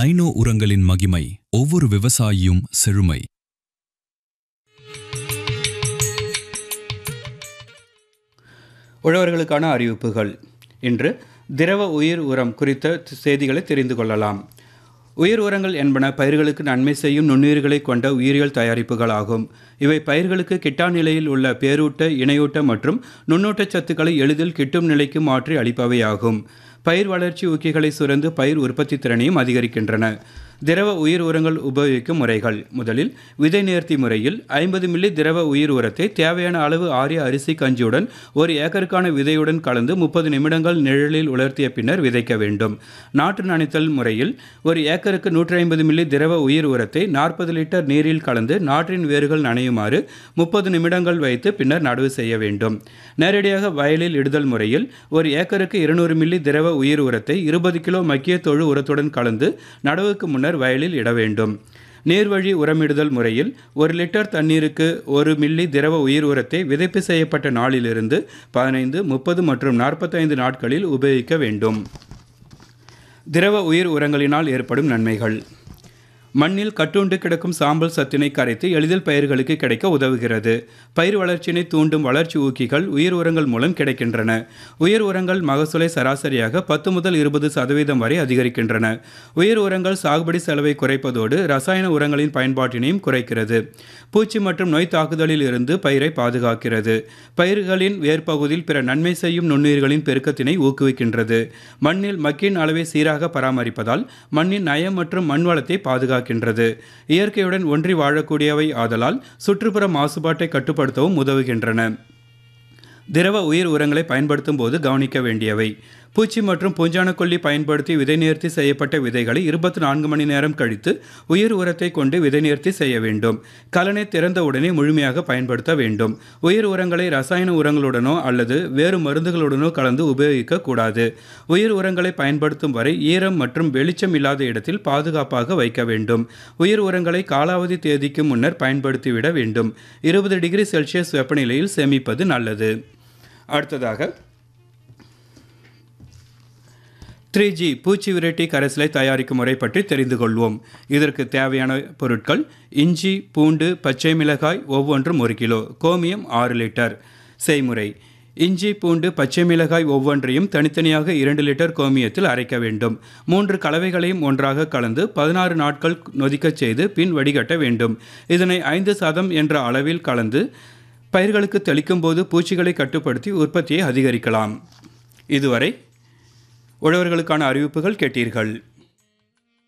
dino உரங்களின் மகிமை ஒவ்வொரு விவசாயியும் செழுமை உழவர்களுக்கான அறிவிப்புகள் இன்று திரவ உயிர் உரம் குறித்த செய்திகளை தெரிந்து கொள்ளலாம் உயிர் உரங்கள் என்பன பயிர்களுக்கு நன்மை செய்யும் நுண்ணுயிர்களை கொண்ட உயிரியல் தயாரிப்புகள் ஆகும் இவை பயிர்களுக்கு கிட்டா நிலையில் உள்ள பேரூட்ட இணையூட்ட மற்றும் நுண்ணூட்டச் சத்துக்களை எளிதில் கிட்டும் நிலைக்கு மாற்றி அளிப்பவையாகும் பயிர் வளர்ச்சி ஊக்கிகளை சுரந்து பயிர் உற்பத்தி திறனையும் அதிகரிக்கின்றன திரவ உயிர் உரங்கள் உபயோகிக்கும் முறைகள் முதலில் விதை நேர்த்தி முறையில் ஐம்பது மில்லி திரவ உயிர் உரத்தை தேவையான அளவு ஆரிய அரிசி கஞ்சியுடன் ஒரு ஏக்கருக்கான விதையுடன் கலந்து முப்பது நிமிடங்கள் நிழலில் உலர்த்திய பின்னர் விதைக்க வேண்டும் நாற்று நனைத்தல் முறையில் ஒரு ஏக்கருக்கு நூற்றி ஐம்பது மில்லி திரவ உயிர் உரத்தை நாற்பது லிட்டர் நீரில் கலந்து நாற்றின் வேர்கள் நனையுமாறு முப்பது நிமிடங்கள் வைத்து பின்னர் நடவு செய்ய வேண்டும் நேரடியாக வயலில் இடுதல் முறையில் ஒரு ஏக்கருக்கு இருநூறு மில்லி திரவ உயிர் உரத்தை இருபது கிலோ மக்கிய தொழு உரத்துடன் கலந்து நடவுக்கு முன்னர் வயலில் இட வேண்டும் நீர்வழி உரமிடுதல் முறையில் ஒரு லிட்டர் தண்ணீருக்கு ஒரு மில்லி திரவ உயிர் உரத்தை விதைப்பு செய்யப்பட்ட நாளிலிருந்து பதினைந்து முப்பது மற்றும் நாற்பத்தைந்து நாட்களில் உபயோகிக்க வேண்டும் திரவ உயிர் உரங்களினால் ஏற்படும் நன்மைகள் மண்ணில் கட்டுண்டு கிடக்கும் சாம்பல் சத்தினை கரைத்து எளிதில் பயிர்களுக்கு கிடைக்க உதவுகிறது பயிர் வளர்ச்சியினை தூண்டும் வளர்ச்சி ஊக்கிகள் உயிர் உரங்கள் மூலம் கிடைக்கின்றன உயிர் உரங்கள் மகசூலை சராசரியாக பத்து முதல் இருபது சதவீதம் வரை அதிகரிக்கின்றன உயிர் உரங்கள் சாகுபடி செலவை குறைப்பதோடு ரசாயன உரங்களின் பயன்பாட்டினையும் குறைக்கிறது பூச்சி மற்றும் நோய் தாக்குதலில் இருந்து பயிரை பாதுகாக்கிறது பயிர்களின் வேர்ப்பகுதியில் பிற நன்மை செய்யும் நுண்ணுயிர்களின் பெருக்கத்தினை ஊக்குவிக்கின்றது மண்ணில் மக்கின் அளவை சீராக பராமரிப்பதால் மண்ணின் நயம் மற்றும் மண் வளத்தை பாதுகாக்கின்றது இயற்கையுடன் ஒன்றி வாழக்கூடியவை ஆதலால் சுற்றுப்புற மாசுபாட்டை கட்டுப்படுத்தவும் உதவுகின்றன திரவ உயிர் உரங்களை பயன்படுத்தும் போது கவனிக்க வேண்டியவை பூச்சி மற்றும் பூஞ்சானக்கொல்லி பயன்படுத்தி விதை நேர்த்தி செய்யப்பட்ட விதைகளை இருபத்தி நான்கு மணி நேரம் கழித்து உயிர் உரத்தை கொண்டு விதை நேர்த்தி செய்ய வேண்டும் கலனை திறந்த உடனே முழுமையாக பயன்படுத்த வேண்டும் உயிர் உரங்களை ரசாயன உரங்களுடனோ அல்லது வேறு மருந்துகளுடனோ கலந்து உபயோகிக்க கூடாது உயிர் உரங்களை பயன்படுத்தும் வரை ஈரம் மற்றும் வெளிச்சம் இல்லாத இடத்தில் பாதுகாப்பாக வைக்க வேண்டும் உயிர் உரங்களை காலாவதி தேதிக்கு முன்னர் பயன்படுத்திவிட வேண்டும் இருபது டிகிரி செல்சியஸ் வெப்பநிலையில் சேமிப்பது நல்லது அடுத்ததாக த்ரீ ஜி பூச்சி விரட்டி கரைசலை தயாரிக்கும் முறை பற்றி தெரிந்து கொள்வோம் இதற்கு தேவையான பொருட்கள் இஞ்சி பூண்டு பச்சை மிளகாய் ஒவ்வொன்றும் ஒரு கிலோ கோமியம் ஆறு லிட்டர் செய்முறை இஞ்சி பூண்டு பச்சை மிளகாய் ஒவ்வொன்றையும் தனித்தனியாக இரண்டு லிட்டர் கோமியத்தில் அரைக்க வேண்டும் மூன்று கலவைகளையும் ஒன்றாக கலந்து பதினாறு நாட்கள் நொதிக்கச் செய்து பின் வடிகட்ட வேண்டும் இதனை ஐந்து சதம் என்ற அளவில் கலந்து பயிர்களுக்கு தெளிக்கும் போது பூச்சிகளை கட்டுப்படுத்தி உற்பத்தியை அதிகரிக்கலாம் இதுவரை உழவர்களுக்கான அறிவிப்புகள் கேட்டீர்கள்